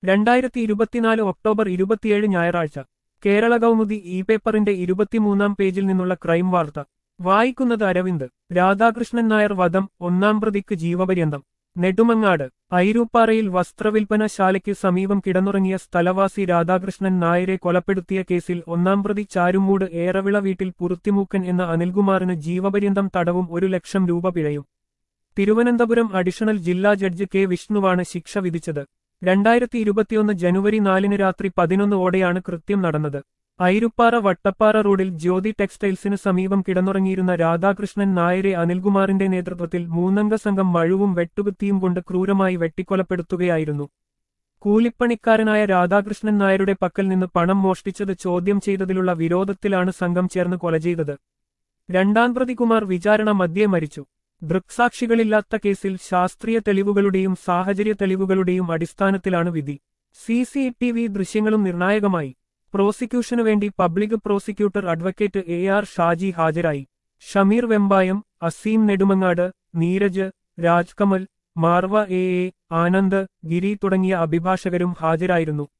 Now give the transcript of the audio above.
രണ്ടായിരത്തി ഇരുപത്തിനാല് ഒക്ടോബർ ഇരുപത്തിയേഴ് ഞായറാഴ്ച കേരള കൗമുദി ഇ പേപ്പറിന്റെ ഇരുപത്തിമൂന്നാം പേജിൽ നിന്നുള്ള ക്രൈം വാർത്ത വായിക്കുന്നത് അരവിന്ദ് രാധാകൃഷ്ണൻ നായർ വധം ഒന്നാം പ്രതിക്ക് ജീവപര്യന്തം നെടുമങ്ങാട് ഐരൂപ്പാറയിൽ വസ്ത്രവിൽപ്പനശാലയ്ക്ക് സമീപം കിടന്നുറങ്ങിയ സ്ഥലവാസി രാധാകൃഷ്ണൻ നായരെ കൊലപ്പെടുത്തിയ കേസിൽ ഒന്നാം പ്രതി ചാരുമൂട് ഏറവിള വീട്ടിൽ പുറത്തിമൂക്കൻ എന്ന അനിൽകുമാറിന് ജീവപര്യന്തം തടവും ഒരു ലക്ഷം രൂപ പിഴയും തിരുവനന്തപുരം അഡീഷണൽ ജില്ലാ ജഡ്ജ് കെ വിഷ്ണുവാണ് ശിക്ഷ വിധിച്ചത് രണ്ടായിരത്തി ഇരുപത്തിയൊന്ന് ജനുവരി നാലിന് രാത്രി പതിനൊന്ന് ഓടെയാണ് കൃത്യം നടന്നത് ഐരുപ്പാറ വട്ടപ്പാറ റോഡിൽ ജ്യോതി ടെക്സ്റ്റൈൽസിന് സമീപം കിടന്നുറങ്ങിയിരുന്ന രാധാകൃഷ്ണൻ നായരെ അനിൽകുമാറിന്റെ നേതൃത്വത്തിൽ മൂന്നംഗ സംഘം മഴുവും വെട്ടുകുത്തിയും കൊണ്ട് ക്രൂരമായി വെട്ടിക്കൊലപ്പെടുത്തുകയായിരുന്നു കൂലിപ്പണിക്കാരനായ രാധാകൃഷ്ണൻ നായരുടെ പക്കൽ നിന്ന് പണം മോഷ്ടിച്ചത് ചോദ്യം ചെയ്തതിലുള്ള വിരോധത്തിലാണ് സംഘം ചേർന്ന് കൊല ചെയ്തത് രണ്ടാം പ്രതി കുമാർ വിചാരണ മധ്യേ മരിച്ചു ദൃക്സാക്ഷികളില്ലാത്ത കേസിൽ ശാസ്ത്രീയ തെളിവുകളുടെയും സാഹചര്യ തെളിവുകളുടെയും അടിസ്ഥാനത്തിലാണ് വിധി സി സി ടി വി ദൃശ്യങ്ങളും നിർണായകമായി പ്രോസിക്യൂഷനു വേണ്ടി public prosecutor advocate A R Shaji ഹാജരായി ഷമീർ വെമ്പായം അസീം നെടുമങ്ങാട് നീരജ് രാജ്കമൽ മാർവ എ എ ആനന്ദ് ഗിരി തുടങ്ങിയ അഭിഭാഷകരും ഹാജരായിരുന്നു